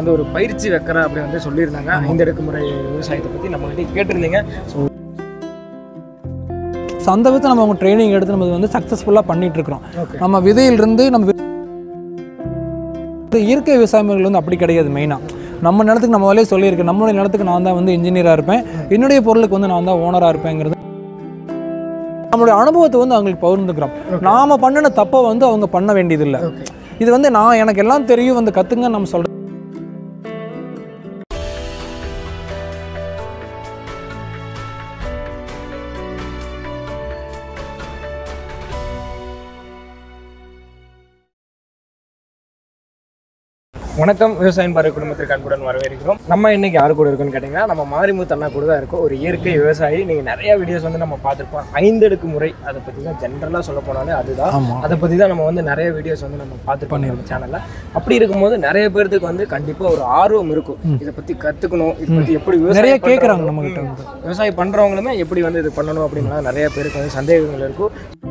வந்து ஒரு பயிற்சி வைக்கிறேன் அப்படி வந்து சொல்லியிருந்தாங்க ஐந்தடுக்கு முறை விவசாயத்தை பற்றி நம்மகிட்ட கேட்டிருந்தீங்க ஸோ ஸோ அந்த விதத்தை நம்ம அவங்க ட்ரைனிங் எடுத்து நம்ம வந்து சக்ஸஸ்ஃபுல்லாக பண்ணிட்டு இருக்கிறோம் ஓகே நம்ம விதையிலிருந்து நம்ம வி- இந்த இயற்கை விவசாயிகள் வந்து அப்படி கிடையாது மெயினாக நம்ம நிலத்துக்கு நம்ம வேலையை சொல்லியிருக்கேன் நம்மளுடைய நிலத்துக்கு நான் தான் வந்து இன்ஜினியராக இருப்பேன் என்னுடைய பொருளுக்கு வந்து நான் தான் ஓனராக இருப்பேங்கிறது நம்மளுடைய அனுபவத்தை வந்து அவங்களுக்கு பகிர்ந்துக்கிறோம் நாம பண்ணின தப்பை வந்து அவங்க பண்ண வேண்டியதில்லை ஓகே இது வந்து நான் எனக்கு எல்லாம் தெரியும் வந்து கத்துங்க நம்ம சொல்றோம் வணக்கம் விவசாயம் பாரு குடும்பத்திற்கு அன்புடன் வரவேற்கிறோம் நம்ம இன்னைக்கு யாரு கூட இருக்கோம்னு கேட்டிங்கன்னா நம்ம மாரிமுத்து அண்ணா கூட தான் இருக்கோம் ஒரு இயற்கை விவசாயி நீங்கள் நிறைய வீடியோஸ் வந்து நம்ம பார்த்துருப்போம் ஐந்தடுக்கு முறை அதை பற்றி தான் ஜென்ரலாக சொல்ல போனாலே அதுதான் ஆமா அதை பற்றி தான் நம்ம வந்து நிறைய வீடியோஸ் வந்து நம்ம பார்த்துருப்போம் நம்ம சேனலில் அப்படி இருக்கும்போது நிறைய பேர்த்துக்கு வந்து கண்டிப்பாக ஒரு ஆர்வம் இருக்கும் இதை பற்றி கற்றுக்கணும் இதை பற்றி எப்படி விவசாயம் நிறைய பண்றவங்க- கேட்குறாங்க நம்ம கிட்ட வந்து விவசாயம் பண்ணுறவங்களுமே எப்படி வந்து இது பண்ணணும் அப்படின்னா நிறைய பேருக்கு வந்து சந்தேகங்கள் இருக்கும்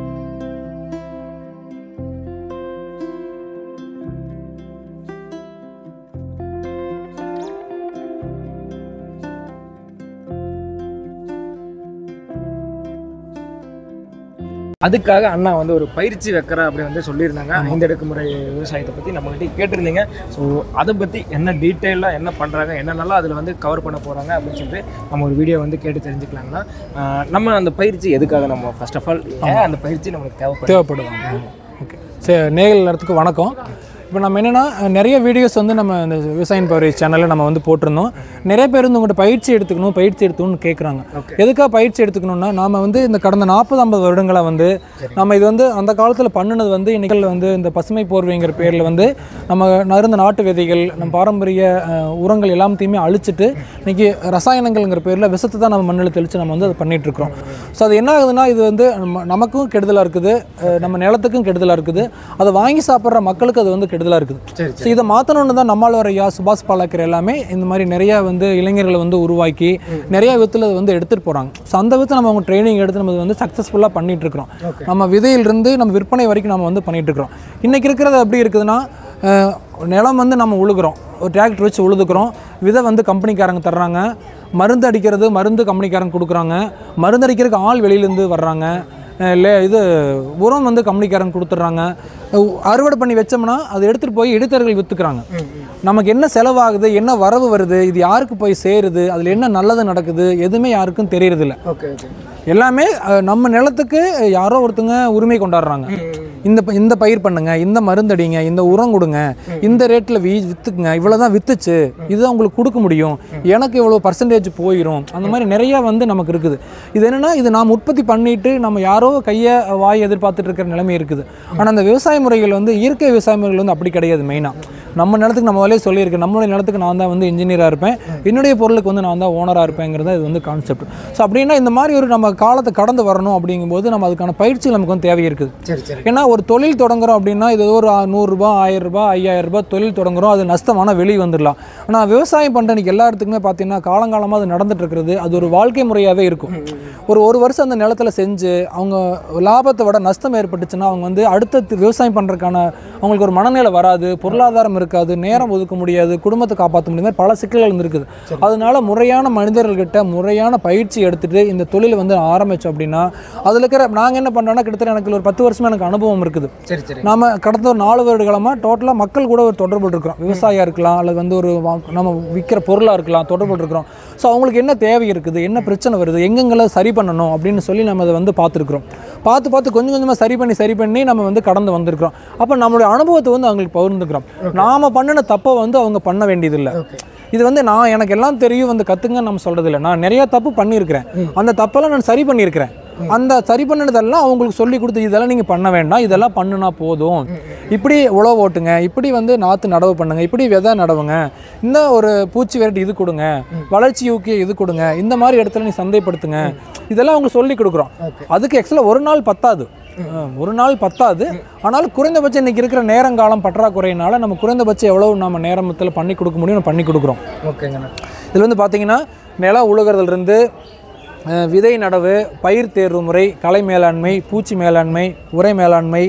அதுக்காக அண்ணா வந்து ஒரு பயிற்சி வைக்கிறேன் அப்படி வந்து சொல்லியிருந்தாங்க ஐந்தடுக்கு முறை விவசாயத்தை பற்றி நம்மகிட்ட கேட்டிருந்தீங்க ஸோ அதை பற்றி என்ன டீட்டெயிலாக என்ன பண்ணுறாங்க என்னென்னலாம் அதில் வந்து கவர் பண்ண போகிறாங்க அப்படின்னு சொல்லிட்டு நம்ம ஒரு வீடியோ வந்து கேட்டு தெரிஞ்சுக்கலாங்கன்னா ஆஹ் நம்ம அந்த பயிற்சி எதுக்காக நம்ம ஃபர்ஸ்ட் ஆஃப் ஆல் ஏன் அந்த பயிற்சி நம்மளுக்கு தேவைப்படுது தேவைப்படுவாங்க ஓகே சரி நேயல் நேரத்துக்கு வணக்கம் இப்போ நம்ம என்னென்னா நிறைய வீடியோஸ் வந்து நம்ம இந்த விவசாயம் பவர் சேனலில் நம்ம வந்து போட்டிருந்தோம் நிறைய பேர் வந்து உங்கள்கிட்ட பயிற்சி எடுத்துக்கணும் பயிற்சி எடுத்துக்கணும்னு கேட்குறாங்க Okay. எதுக்காக பயிற்சி எடுத்துக்கணும்னா நாம வந்து இந்த கடந்த நாற்பது ஐம்பது வருடங்களாக வந்து நம்ம இது வந்து அந்த காலத்தில் பண்ணினது வந்து இன்னைக்கு வந்து இந்த பசுமை போர்வைங்கிற பேரில் வந்து நம்ம நறுந்த நாட்டு விதைகள் நம்ம பாரம்பரிய அஹ், உரங்கள் எல்லாத்தையுமே அழிச்சிட்டு இன்னைக்கு ரசாயனங்கள்ங்கிற பேரில் விஷத்தை தான் நம்ம மண்ணில் தெளித்து நம்ம வந்து அதை பண்ணிட்டு இருக்கிறோம் ஸோ அது என்ன ஆகுதுன்னா இது வந்து நம்ம நமக்கும் கெடுதலாக இருக்குது அஹ், நம்ம நிலத்துக்கும் கெடுதலாக இருக்குது அதை வாங்கி சாப்பிட்ற மக்களுக்கு அது வந்து கெடுதலாக இருக்குது சரி ஸோ இதை மாற்றணுன்னு தான் நம்மால் வர ஐயா சுபாஷ் பாலாக்கர் எல்லாமே இந்த மாதிரி நிறைய வந்து இளைஞர்களை வந்து உருவாக்கி நிறைய விதத்தில் அதை வந்து எடுத்துகிட்டு போகிறாங்க ஸோ அந்த விதத்தை நம்ம அவங்க ட்ரைனிங் எடுத்து நம்ம வந்து சக்ஸஸ்ஃபுல்லாக பண்ணிட்டு இருக்கிறோம் Okay. நம்ம விதையிலிருந்து நம்ம விற்பனை வரைக்கும் நம்ம வந்து பண்ணிட்டு இருக்கிறோம் இன்றைக்கி இருக்கிறது எப்படி இருக்குதுன்னா அஹ், நிலம் வந்து நம்ம உழுகுறோம் ஒரு டிராக்டர் வச்சு உழுதுக்கிறோம் விதை வந்து கம்பெனிக்காரங்க தர்றாங்க மருந்து அடிக்கிறது மருந்து கம்பெனிக்காரங்க கொடுக்குறாங்க மருந்து அடிக்கிறதுக்கு ஆள் வெளியிலேருந்து வர்றாங்க அஹ் லே இது உரம் வந்து கம்பெனிக்காரங்க கொடுத்துட்றாங்க அஹ் அறுவடை பண்ணி வச்சோம்னா அதை எடுத்துகிட்டு போய் இடைத்தரகர்கள் விற்றுக்குறாங்க நமக்கு என்ன செலவாகுது என்ன வரவு வருது இது யாருக்கு போய் சேருது அதில் என்ன நல்லது நடக்குது எதுவுமே யாருக்கும் தெரியறதில்ல ஓகே ஓகே எல்லாமே அஹ், நம்ம நிலத்துக்கு யாரோ ஒருத்தங்க உரிமை கொண்டாடுறாங்க இந்த ப- இந்த பயிர் பண்ணுங்க இந்த மருந்தடிங்க இந்த உரம் கொடுங்க இந்த ரேட்டில் வீ வித்துக்குங்க இவ்வளோ தான் வித்துச்சு இதுதான் உங்களுக்கு கொடுக்க முடியும் எனக்கு இவ்வளோ பர்சன்டேஜ் போயிடும் அந்த மாதிரி நிறையா வந்து நமக்கு இருக்குது இது என்னன்னா இது நாம் உற்பத்தி பண்ணிட்டு நம்ம யாரோ கையை வாய் எதிர்பார்த்துட்டு இருக்கிற நிலைமை இருக்குது ஆனால் அந்த விவசாய முறைகள் வந்து இயற்கை விவசாய முறைகள் வந்து அப்படி கிடையாது மெயினாக நம்ம நிலத்துக்கு நம்ம வேலையை சொல்லியிருக்கேன் நம்மளுடைய நிலத்துக்கு நான் தான் வந்து இன்ஜினியராக இருப்பேன் என்னுடைய பொருளுக்கு வந்து நான் தான் ஓனராக இருப்பேங்கிறது இது வந்து கான்செப்ட் ஸோ அப்படின்னா இந்த மாதிரி ஒரு நம்ம காலத்தை கடந்து வரணும் அப்படிங்கும்போது நம்ம அதுக்கான பயிற்சி நமக்கு வந்து தேவை இருக்குது சரி சரி ஏன்னா ஒரு தொழில் தொடங்குறோம் அப்படின்னா இது ஒரு ஆ- நூறுரூபா ஆயிரம் ரூபாய் ஐயாயிரம் ரூபாய் தொழில் தொடங்குறோம் அது நஷ்டமான வெளியே வந்துடலாம் ஆனால் விவசாயம் பண்ணுற இன்னைக்கு எல்லா இடத்துக்குமே பார்த்தீங்கன்னா காலங்காலமாக அது நடந்துட்டு இருக்கிறது அது ஒரு வாழ்க்கை முறையாகவே இருக்கும் ஒரு ஒரு வருஷம் அந்த நிலத்துல செஞ்சு அவங்க லாபத்தை விட நஷ்டம் ஏற்பட்டுச்சுன்னா அவங்க வந்து அடுத்த விவசாயம் பண்ணுறதுக்கான அவங்களுக்கு ஒரு மனநிலை வராது பொருளாதாரம் இருக்காது நேரம் ஒதுக்க முடியாது குடும்பத்தை காப்பாற்ற முடியாது பல சிக்கல்கள் இருக்குது அதனால முறையான மனிதர்கள்கிட்ட முறையான பயிற்சி எடுத்துட்டு இந்த தொழிலை வந்து ஆரம்பிச்சோம் அப்படின்னா அதில் இருக்கிற நாங்கள் என்ன பண்ணுறோன்னா கிட்டத்தட்ட எனக்கு ஒரு பத்து வருஷமா எனக்கு அனுபவம் இருக்குது சரி சரி நாம கடந்த ஒரு நாலு வருட காலமாக டோட்டலாக மக்கள் கூட ஒரு தொடர்பு இருக்கிறோம் விவசாயியாக இருக்கலாம் அல்லது வந்து ஒரு வா- நம்ம விற்கிற பொருளாக இருக்கலாம் தொடர்பு இருக்கிறோம் ஸோ அவங்களுக்கு என்ன தேவை இருக்குது என்ன பிரச்சனை வருது எங்கெங்கெல்லாம் சரி பண்ணணும் அப்படின்னு சொல்லி நம்ம அதை வந்து பார்த்துருக்குறோம் பார்த்து பார்த்து கொஞ்சம் கொஞ்சமாக சரி பண்ணி சரி பண்ணி நம்ம வந்து கடந்து வந்திருக்கிறோம் அப்போ நம்மளுடைய அனுபவத்தை வந்து அவங்களுக்கு பகிர்ந்துக்கிறோம் நாம பண்ணின தப்பை வந்து அவங்க பண்ண வேண்டியதில்லை ஓகே இது வந்து நான் எனக்கு எல்லாம் தெரியும் வந்து கத்துங்க நம்ம சொல்றது இல்லை நான் நிறைய தப்பு பண்ணியிருக்கிறேன் அந்த தப்பெல்லாம் நான் சரி பண்ணியிருக்கிறேன் அந்த சரி பண்ணினதெல்லாம் அவங்களுக்கு சொல்லி கொடுத்து இதெல்லாம் நீங்கள் பண்ண வேண்டாம் இதெல்லாம் பண்ணுனா போதும் இப்படி உழவு ஓட்டுங்க இப்படி வந்து நாற்று நடவு பண்ணுங்க இப்படி விதை நடவுங்க இந்த ஒரு பூச்சி விரட்டி இது கொடுங்க வளர்ச்சி ஊக்கிய இது கொடுங்க இந்த மாதிரி இடத்துல நீ சந்தைப்படுத்துங்க இதெல்லாம் அவங்க சொல்லி கொடுக்குறோம் ஓகே அதுக்கு ஆக்சுவலாக ஒரு நாள் பத்தாது அஹ், ஒரு நாள் பத்தாது ஆனாலும் குறைந்தபட்சம் இன்னைக்கு இருக்கிற நேரங்காலம் பற்றாக்குறையினால நம்ம குறைந்தபட்சம் எவ்வளவு நம்ம நேரத்தில் பண்ணி கொடுக்க முடியும் நம்ம பண்ணி கொடுக்குறோம் ஓகேங்கண்ணா இதில் வந்து பார்த்தீங்கன்னா நிலம் உழுகிறதுலேருந்து அஹ், விதை நடவு பயிர் தேர்வு முறை களை மேலாண்மை பூச்சி மேலாண்மை உரை மேலாண்மை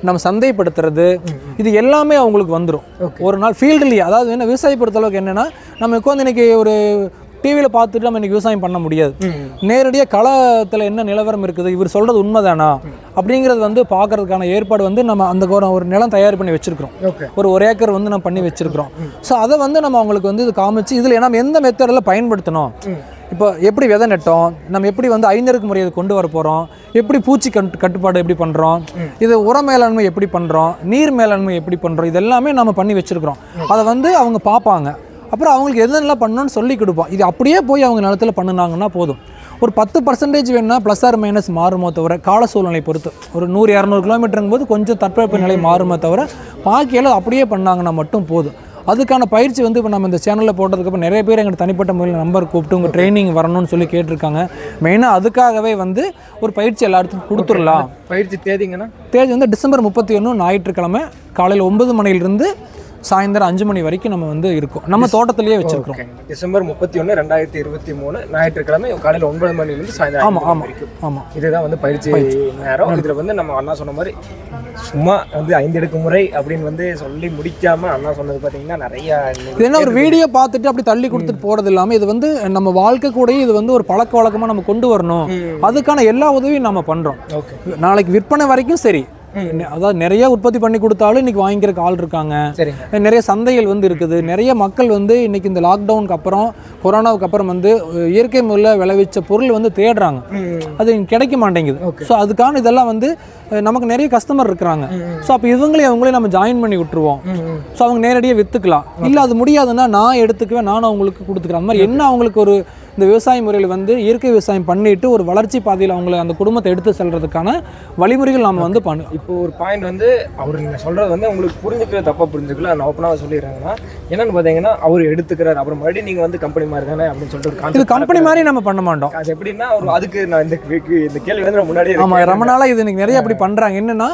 நம்ம சந்தைப்படுத்துறது இது எல்லாமே அவங்களுக்கு வந்துடும் ஒரு நாள் ஃபீல்டுலேயே அதாவது என்ன விவசாய பொறுத்தளவுக்கு என்னென்னா நம்ம உட்காந்து இன்னைக்கு ஒரு டிவியில் பார்த்துட்டு நம்ம இன்னைக்கு விவசாயம் பண்ண முடியாது நேரடியாக களத்தில் என்ன நிலவரம் இருக்குது இவர் சொல்கிறது உண்மைதானா அப்படிங்கிறது வந்து பார்க்கறதுக்கான ஏற்பாடு வந்து நம்ம அந்த ஒரு- ஒரு நிலம் தயார் பண்ணி வச்சிருக்கிறோம் ஓகே ஒரு ஒரு ஏக்கர் வந்து நம்ம பண்ணி வச்சிருக்கிறோம் ஸோ அதை வந்து நம்ம அவங்களுக்கு வந்து இது காமிச்சு இதில் நம்ம எந்த மெத்தடில் பயன்படுத்தணும் இப்போ எப்படி விதை நட்டோம் நம்ம எப்படி வந்து ஐந்தருக்கு முறையை கொண்டு வர போகிறோம் எப்படி பூச்சி கட்டு கட்டுப்பாடு எப்படி பண்ணுறோம் இது உர மேலாண்மை எப்படி பண்ணுறோம் நீர் மேலாண்மை எப்படி பண்ணுறோம் இது எல்லாமே நம்ம பண்ணி வச்சிருக்கிறோம் அதை வந்து அவங்க பார்ப்பாங்க அப்புறம் அவங்களுக்கு எதெல்லாம் பண்ணணும்னு சொல்லி கொடுப்போம் இது அப்படியே போய் அவங்க நிலத்துல பண்ணுனாங்கன்னா போதும் ஒரு பத்து பர்சன்டேஜ் வேணும்னா ப்ளஸ் ஆர் மைனஸ் மாறுமோ தவிர கால சூழ்நிலை பொறுத்து ஒரு நூறு இரநூறு கிலோமீட்டருங்கும் போது கொஞ்சம் தட்பவெப்ப நிலை மாறுமே தவிர பாக்கியெல்லாம் அப்படியே பண்ணாங்கன்னா மட்டும் போதும் அதுக்கான பயிற்சி வந்து இப்போ நம்ம இந்த சேனலில் போட்டதுக்கப்புறம் நிறைய பேர் எங்கள் தனிப்பட்ட முறையில் நம்பர் கூப்பிட்டு உங்கள் ட்ரைனிங் வரணும்னு சொல்லி கேட்டிருக்காங்க மெயினாக அதுக்காகவே வந்து ஒரு பயிற்சி எல்லாத்துக்கும் கொடுத்துடலாம் பயிற்சி தேதிங்கன்னா தேதி வந்து டிசம்பர் முப்பத்தி ஒன்று ஞாயிற்றுக்கிழமை காலையில் ஒன்பது மணிலிருந்து சாயந்தரம் அஞ்சு மணி வரைக்கும் நம்ம வந்து இருக்கோம் நம்ம தோட்டத்திலேயே வச்சிருக்கிறோம் ஓகே டிசம்பர் முப்பத்தி ஒன்று ரெண்டாயிரத்தி இருபத்தி மூணு ஞாயிற்றுக்கிழமை காலையில் ஒன்பது மணிலேருந்து சாயந்தரம் ஆமாம் ஐந்து மணி ஆமாம் வரைக்கும் ஆமாம் இதுதான் வந்து பயிற்சி நேரம் இதில் வந்து நம்ம அண்ணா சொன்ன மாதிரி சும்மா வந்து ஐந்தெடுக்கு முறை அப்படின்னு வந்து சொல்லி முடிக்காம அண்ணா சொன்னது பார்த்தீங்கன்னா நிறைய இது என்ன ஒரு வீடியோ பார்த்துட்டு அப்படி தள்ளி கொடுத்துட்டு போறது இல்லாமல் இது வந்து நம்ம வாழ்க்கை கூடயே இது வந்து ஒரு பழக்க வழக்கமாக நம்ம கொண்டு வரணும் அதுக்கான எல்லா உதவியும் நம்ம பண்ணுறோம் ஓகே நாளைக்கு விற்பனை வரைக்கும் சரி நெ- அதாவது நிறைய உற்பத்தி பண்ணி கொடுத்தாலும் இன்னைக்கு வாங்கிக்கிறதுக்கு ஆள் இருக்காங்க சரிங்க நிறைய சந்தைகள் வந்து இருக்குது நிறைய மக்கள் வந்து இன்னைக்கு இந்த லாக்டவுனுக்கு அப்புறம் கொரோனாவுக்கு அப்புறம் வந்து அஹ், இயற்கை முறையில் விளைவிச்ச பொருள் வந்து தேடுறாங்க அது இங்க கிடைக்க மாட்டேங்குது ஸோ அதுக்கான இதெல்லாம் வந்து அஹ், நமக்கு நிறைய கஸ்டமர் இருக்கிறாங்க ஸோ அப்போ இவங்களையும் அவங்களையும் நம்ம ஜாயின் பண்ணி விட்டுருவோம் ஸோ அவங்க நேரடியாக விற்றுக்கலாம் இல்லை அது முடியாதுன்னா நான் எடுத்துக்குவேன் நானும் அவங்களுக்கு கொடுத்துக்கிறேன் அந்த மாதிரி என்ன அவங்களுக்கு ஒரு இந்த விவசாய முறையில் வந்து இயற்கை விவசாயம் பண்ணிட்டு ஒரு வளர்ச்சி பாதையில் அவங்கள அந்த குடும்பத்தை எடுத்து செல்றதுக்கான வழிமுறைகள் நம்ம வந்து பண்ணு இப்போ ஒரு பாயிண்ட் வந்து அவர் நீங்க சொல்றது வந்து உங்களுக்கு புரிஞ்சுக்கல தப்பா புரிஞ்சுக்கல நான் ஓப்பனாக சொல்லிடுறாங்கன்னா என்னன்னு பார்த்தீங்கன்னா அவர் எடுத்துக்கிறார் அப்புறம் மறுபடியும் நீங்க வந்து கம்பெனி மாதிரி தானே அப்படின்னு சொல்லிட்டு ஒரு இது கான்செப்ட் கம்பெனி மாதிரி நம்ம பண்ண மாட்டோம் அது எப்படின்னா அவர் அதுக்கு நான் இந்த கே- இந்த கேள்வி வந்து நான் முன்னாடியே ஆமா ரொம்ப நாளா இது இன்னைக்கு நிறைய அப்படி பண்றாங்க என்னன்னா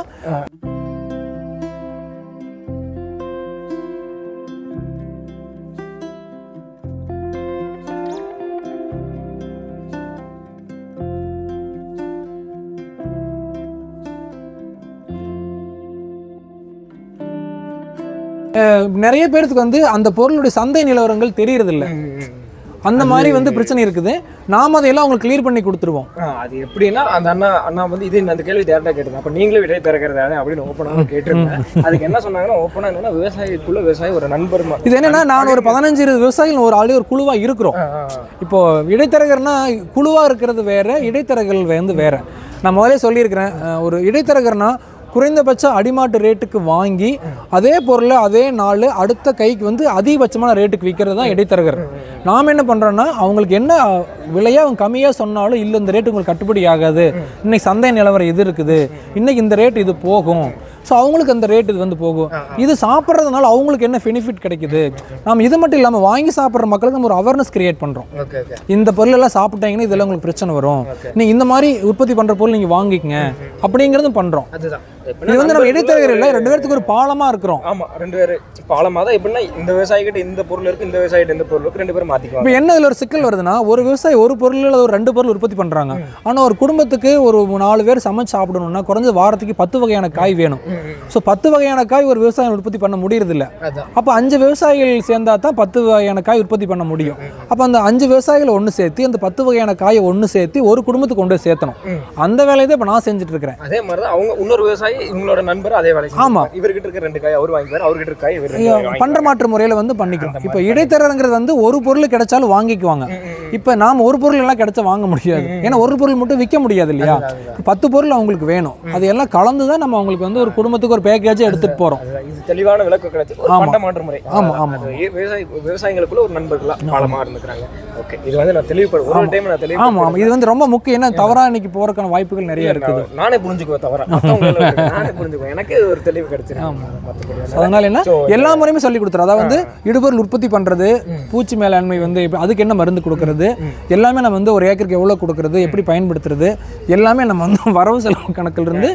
அஹ், நிறைய பேருக்கு வந்து அந்த பொருளுடைய சந்தை நிலவரங்கள் தெரியறது இல்ல அந்த மாதிரி வந்து பிரச்சனை இருக்குது நாம அதையெல்லாம் அவங்களுக்கு கிளியர் பண்ணி கொடுத்துருவோம் ஆ, அது எப்படின்னா அந்த அண்ணா அண்ணா வந்து இது அந்த கேள்வி டேரக்டா கேட்டிருந்தேன் அப்ப நீங்களும் விடை திறக்கிறதானே அப்படின்னு ஓப்பனாக கேட்டிருந்தேன் அதுக்கு என்ன சொன்னாங்கன்னா ஓப்பனா என்னன்னா விவசாயிக்குள்ள விவசாயி ஒரு நண்பர் மா- இது என்னன்னா நான் ஒரு பதினஞ்சு இருபது விவசாயிகள் ஒரு ஆளே ஒரு குழுவா இருக்கிறோம் ஆ, ஆ, ஆ. இப்போ இடைத்தரகர்னா குழுவா இருக்கிறது வேற இடைத்தரகர்கள் வந்து வேற நான் முதலே சொல்லியிருக்கிறேன் அஹ், ஒரு இடைத்தரகர்னா குறைந்தபட்ச அடிமாட்டு ரேட்டுக்கு வாங்கி அதே பொருளை அதே நாள் அடுத்த கைக்கு வந்து அதிகபட்சமான ரேட்டுக்கு விற்கிறது தான் இடைத்தரகர் நாம் என்ன பண்ணுறோன்னா அவங்களுக்கு என்ன விலையை அவங்க கம்மியாக சொன்னாலும் இல்லை இந்த ரேட்டு உங்களுக்கு கட்டுப்படி ஆகாது இன்னைக்கு சந்தை நிலவரம் இது இருக்குது இன்னைக்கு இந்த ரேட் இது போகும் ஸோ அவங்களுக்கு அந்த ரேட் இது வந்து போகும் இது சாப்பிட்றதுனால அவங்களுக்கு என்ன பெனிஃபிட் கிடைக்குது நாம் இது மட்டும் இல்லாமல் வாங்கி சாப்பிட்ற மக்களுக்கு நம்ம ஒரு அவேர்னஸ் கிரியேட் பண்ணுறோம் ஓகே ஓகே இந்த பொருள் எல்லாம் சாப்பிட்டாங்கன்னா இதெல்லாம் உங்களுக்கு பிரச்சனை வரும் நீங்க இந்த மாதிரி உற்பத்தி பண்ற பொருள் நீங்க வாங்கிக்கங்க அப்படிங்கறதும் பண்றோம் அதுதான் இது வந்து நம்ம இடைத்தரகர் இல்லை ரெண்டு பேர்த்துக்கு ஒரு பாலமா இருக்கிறோம் ஆமா ரெண்டு பேரு பாலமா தான் எப்படின்னா இந்த விவசாயிகிட்ட இந்த பொருள் இருக்கு இந்த விவசாயிகிட்ட இந்த பொருள் இருக்கு ரெண்டு பேரும் இப்போ மாத்திக்குவாங்க என்ன இதுல ஒரு சிக்கல் வருதுன்னா ஒரு விவசாயி ஒரு பொருள் அல்லது ஒரு ரெண்டு பொருள் உற்பத்தி பண்றாங்க ஆனா ஒரு குடும்பத்துக்கு ஒரு நாலு பேர் சமைச்சு சாப்பிடணும்னா குறைஞ்ச வாரத்துக்கு பத்து வகையான காய் வேணும் ஸோ பத்து வகையான காய் ஒரு விவசாயம் உற்பத்தி பண்ண முடியறது இல்ல அதான் அப்போ அஞ்சு விவசாயிகள் சேர்ந்தா தான் பத்து வகையான காய் உற்பத்தி பண்ண முடியும் அப்போ அந்த அஞ்சு விவசாயிகளை ஒன்று சேர்த்து அந்த பத்து வகையான காயை ஒன்று சேர்த்து ஒரு குடும்பத்துக்கு கொண்டு போய் சேர்த்தணும் அந்த வேலையை தான் இப்போ நான் செஞ்சுட்டு இருக்கிறேன் அதே மாதிரி தான் அவங்க இன்னொரு விவசாயி இவங்களோட நண்பர் அதே வேலை ஆமா. செஞ்சிருப்பாரு. இவர்கிட்ட இருக்க ரெண்டு காய் அவர் வாங்கிப்பாரு அவர்கிட்ட இருக்க காய் இவர் ரெண்டு காய் வாங்கிப்பாரு. பண்ட மாற்று முறையில் வந்து பண்ணிக்கிறோம் இப்போ இடைத்தரகங்கிறது வந்து ஒரு பொருள் கிடைச்சாலும் வாங்கிக்குவாங்க இப்போ நாம் ஒரு பொருள் எல்லாம் கிடைச்சா வாங்க முடியாது ஏன்னா ஒரு பொருள் மட்டும் விற்க முடியாது இல்லையா பத்து பொருள் அவங்களுக்கு வேணும் அது எல்லாம் கலந்து தான் நம்ம அவங்களுக்கு வந்து ஒரு குடும்பத்துக்கு ஒரு பேக்கேஜ் எடுத்துட்டு போறோம் அதுதான். இது தெளிவான விளக்கம் கிடைச்சு ஒரு ஆமா. பண்ட மாற்று முறை ஆமா, ஆமா. அது விவசாயி விவசாயிகளுக்குள்ள ஒரு நண்பர்களா பாலமா இருந்துக்கிறாங்க ஓகே இது வந்து நான் தெளிவுபடும் ஒரு டைம் நான் தெளிவு ஆமா ஆமா இது வந்து ரொம்ப முக்கியம் ஏன்னா தவறா இன்னைக்கு போறதுக்கான வாய்ப்புகள் நிறைய இருக்குது நானே புரிஞ்சுக்குவேன் தவிர மத்தவங்க எல்லாம் விட்டுட்டு நானே புரிஞ்சுக்குவேன் எனக்கு ஒரு தெளிவு கிடைச்சிருக்கு மத்தபடி வந்து- அதனால என்ன So, எல்லா முறையுமே சொல்லி கொடுத்துரு அதாவது வந்து இடுபொருள் உற்பத்தி பண்றது பூச்சி மேலாண்மை வந்து இப்ப அதுக்கு என்ன மருந்து கொடுக்கறது எல்லாமே நம்ம வந்து ஒரு ஏக்கருக்கு எவ்வளவு கொடுக்கறது எப்படி பயன்படுத்துறது எல்லாமே நம்ம வந்து வரவு செலவு கணக்குல இருந்து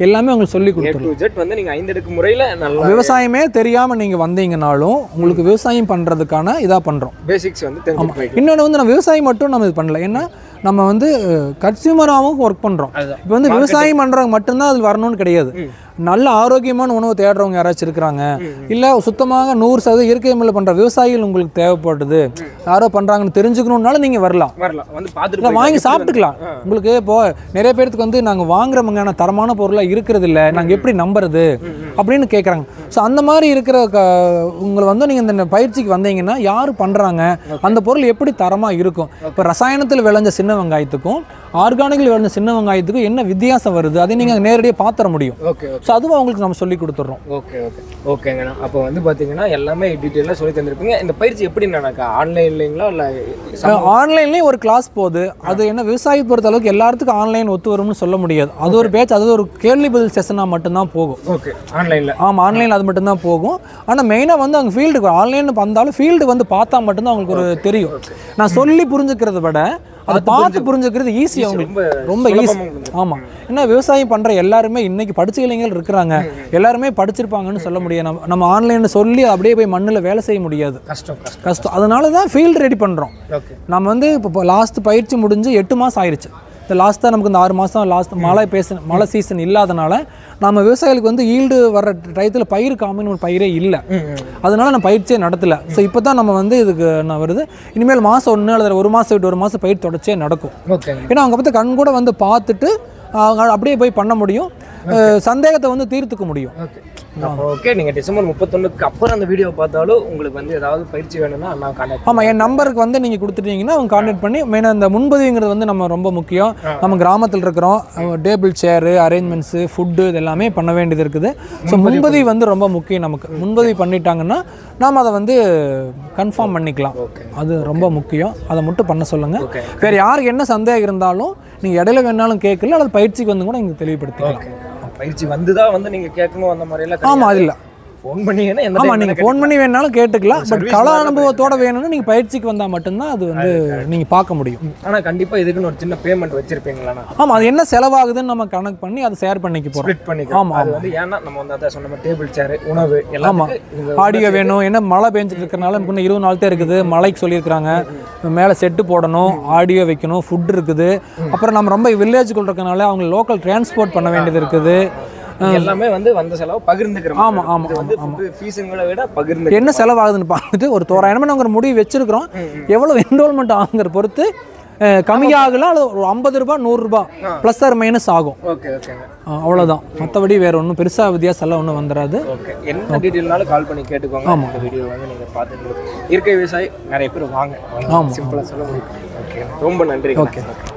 எல்லாமே உங்களுக்கு சொல்லி ஏ கொடுத்துருவோம் டு ஜெட் வந்து நீங்க ஐந்தடுக்கு முறையில நல்லா விவசாயமே தெரியாமல் நீங்கள் வந்தீங்கனாலும் உங்களுக்கு விவசாயம் பண்ணுறதுக்கான இதாக பண்ணுறோம் பேசிக்ஸ் வந்து தெரிஞ்சுட்டு போய்க்கலாம் இன்னொன்று வந்து நம்ம விவசாயம் மட்டும் நம்ம இது பண்ணல ஏன்னா நம்ம வந்து கன்சியூமராகவும் ஒர்க் பண்ணுறோம் அதுதான் இப்போ வந்து விவசாயம் பண்ணுறவங்க மட்டும்தான் அதில் வரணும்னு கிடையாது நல்ல ஆரோக்கியமான உணவு தேடுறவங்க யாராச்சும் இருக்கிறாங்க இல்லை சுத்தமாக நூறு சதவீதம் இயற்கை முறையில் பண்ணுற விவசாயிகள் உங்களுக்கு தேவைப்படுது யாரோ பண்ணுறாங்கன்னு தெரிஞ்சுக்கணுன்னாலும் நீங்கள் வரலாம் வரலாம் வந்து இல்லை பார்த்துட்டு வாங்கி சாப்பிட்டுக்கலாம் உங்களுக்கு இப்போ நிறைய பேருக்கு வந்து நாங்கள் வாங்குறவங்க தரமான பொருளாக இருக்கிறது இல்லை நாங்கள் எப்படி நம்புறது அப்படின்னு கேட்குறாங்க ஸோ அந்த மாதிரி இருக்கிற க உங்களை வந்து நீங்கள் இந்த பயிற்சிக்கு வந்தீங்கன்னா யார் பண்ணுறாங்க அந்த பொருள் எப்படி தரமாக இருக்கும் இப்போ ரசாயனத்தில் விளைஞ்ச சின்ன வெங்காயத்துக்கும் ஆர்கானிக்கில் விளைஞ்ச சின்ன வெங்காயத்துக்கும் என்ன வித்தியாசம் வருது அதை நீங்கள் நேரடியாக பார்த்துற முடியும் ஓகே ஓகே ஸோ அதுவும் அவங்களுக்கு நம்ம சொல்லி கொடுத்துட்றோம் ஓகே ஓகே ஓகேங்கண்ணா அப்போ வந்து பார்த்தீங்கன்னா எல்லாமே டீட்டெயிலாக சொல்லி தந்திருப்பீங்க இந்த பயிற்சி எப்படி நடக்கா ஆன்லைன்லைங்களா இல்லை ஆன்லைன்லேயும் ஒரு கிளாஸ் போகுது அது என்ன விவசாயி பொறுத்த அளவுக்கு எல்லாத்துக்கும் ஆன்லைன் ஒத்து வரும்னு சொல்ல முடியாது அது ஒரு பேட்ச் அது ஒரு கேள்வி பதில் செஷனாக மட்டும்தான் போகும் ஓகே ஆன்லைனில் ஆமாம் ஆன்லைனில் அது மட்டும்தான் போகும் ஆனால் மெயினாக வந்து அங்கே ஃபீல்டுக்கு ஆன்லைன் வந்தாலும் ஃபீல்டு வந்து பார்த்தா மட்டும்தான் அவங்களுக்கு ஒரு தெரியும் நான் சொல்லி புரிஞ்சுக்கிறத விட அதை பார்த்து புரிஞ்சுக்கிறது ஈஸி அவங்களுக்கு ரொம்ப ஈஸி சுலபமா புரிஞ்சுக்கும். ஆமாம் ஏன்னா விவசாயம் பண்ணுற எல்லாருமே இன்னைக்கு படிச்ச இளைஞர்கள் இருக்கிறாங்க எல்லாருமே படிச்சிருப்பாங்கன்னு சொல்ல முடியாது நம்ம நம்ம ஆன்லைனில் சொல்லி அப்படியே போய் மண்ணில் வேலை செய்ய முடியாது கஷ்டம் கஷ்டம் கஷ்டம் அதனால தான் ஃபீல்டு ரெடி பண்ணுறோம் ஓகே நம்ம வந்து இப்போ லாஸ்ட் பயிற்சி முடிஞ்சு எட்டு மாதம் ஆயிடுச்சு இந்த லாஸ்ட்டாக நமக்கு இந்த ஆறு மாதம் லாஸ்ட் மழை பேச மழை சீசன் இல்லாதனால நம்ம விவசாயிகளுக்கு வந்து ஈல்டு வர்ற டயத்தில் பயிர் காமின்னு ஒரு பயிரே இல்லை அதனால நான் பயிற்சியே நடத்தல ஸோ இப்போ தான் நம்ம வந்து இதுக்கு நான் வருது இனிமேல் மாதம் ஒன்று அல்லது ஒரு மாதம் விட்டு ஒரு மாதம் பயிர் தொடர்ச்சியே நடக்கும் ஓகே ஏன்னா அவங்க பார்த்து கண் கூட வந்து பார்த்துட்டு அவங்க அப்படியே போய் பண்ண முடியும் அஹ் சந்தேகத்தை வந்து தீர்த்துக்க முடியும் ஓகே அப்போ ஓகே நீங்கள் டிசம்பர் முப்பத்தொன்னுக்கு அப்புறம் அந்த வீடியோ பார்த்தாலும் உங்களுக்கு வந்து ஏதாவது பயிற்சி வேணும்னா நான் கான்டாக்ட் ஆமாம் என் நம்பருக்கு வந்து நீங்கள் கொடுத்துட்டீங்கன்னா அவங்க கான்டாக்ட் பண்ணி மெயினாக இந்த முன்பதிவுங்கிறது வந்து நம்ம ரொம்ப முக்கியம் நம்ம கிராமத்தில் இருக்கிறோம் டேபிள் சேரு அரேஞ்ச்மெண்ட்ஸு ஃபுட்டு இது எல்லாமே பண்ண வேண்டியது இருக்குது ஸோ முன்பதிவு வந்து ரொம்ப முக்கியம் நமக்கு முன்பதிவு பண்ணிட்டாங்கன்னா நாம் அதை வந்து கன்ஃபார்ம் பண்ணிக்கலாம் ஓகே அது ரொம்ப முக்கியம் அதை மட்டும் பண்ண சொல்லுங்கள் ஓகே வேறு யாருக்கு என்ன சந்தேகம் இருந்தாலும் நீங்கள் இடையில வேணாலும் கேட்கல அல்லது பயிற்சிக்கு வந்து கூட நீங்கள் தெளிவுபடுத்திக்கலாம் ஓகே பயிற்சி வந்து தான் வந்து நீங்கள் கேட்கணும் அந்த மாதிரியெல்லாம் ஆமாம் அது இல்லை ஃபோன் பண்ணீங்கன்னா எந்த ஆமாம் time நீங்கள் வேணா ஃபோன் பண்ணி வேணாலும் கேட்டுக்கலாம் பட் service கல மாதிரி அனுபவத்தோட வேணும்னா நீங்கள் பயிற்சிக்கு வந்தால் மட்டும்தான் அது வந்து நீங்கள் பார்க்க முடியும் ஆனா கண்டிப்பா இதுக்குன்னு ஒரு சின்ன பேமெண்ட் வச்சிருப்பீங்களாண்ணா ஆமாம் அது என்ன செலவாகுதுன்னு நம்ம கணக்கு பண்ணி அதை ஷேர் பண்ணிக்க போகிறோம் ஸ்ப்ளிட் பண்ணிக்கலாம் ஆமா, அது வந்து ஏன்னா நம்ம வந்து அதான் சொன்ன மாதிரி டேபிள் சேர் உணவு எல்லாமே ஆடியோ வேணும் என்ன மழை பெஞ்சிட்டு இருக்கறனால நமக்கு இன்னும் இருபது நாள் தான் இருக்குது மழைக்கு சொல்லியிருக்கிறாங்க மேலே செட்டு போடணும் ஆடியோ வைக்கணும் ஃபுட் இருக்குது அப்புறம் நம்ம ரொம்ப வில்லேஜுக்குள்ள இருக்கறனால அவங்க லோக்கல் டிரான்ஸ்போர்ட் பண்ண வேண்டியது இருக்குது எல்லாமே வந்து வந்த செலவு பகிர்ந்துக்கிற மாதிரி ஆமா, ஆமா, இது வந்து ஃபுட் ஃபீஸுங்களை விட பகிர்ந்து என்ன செலவாகுதுன்னு பார்த்துட்டு ஒரு தோராயிரமா நாங்கள் ஒரு முடிவு வச்சிருக்கிறோம் எவ்வளோ என்ரோல்மெண்ட் ஆகுங்கிற பொறுத்து அஹ், கம்மியாகலாம் அல்லது ஒரு ஐம்பது ரூபாய் நூறுரூபா ப்ளஸ் ஆர் மைனஸ் ஆகும் ஓகே ஓகேங்க அஹ், அவ்வளவுதான் மற்றபடி வேற ஒன்றும் பெருசாக வித்தியாசம் எல்லாம் ஒன்றும் வந்துடாது ஓகே எந்த டீட்டெயில்னாலும் கால் பண்ணி கேட்டுக்கோங்க இந்த வீடியோ வந்து நீங்க பார்த்துட்டு இயற்கை விவசாயி நிறைய பேர் வாங்க ஆமா. சிம்பிளா சொல்ல முடியும் ஓகே ரொம்ப நன்றி Okay.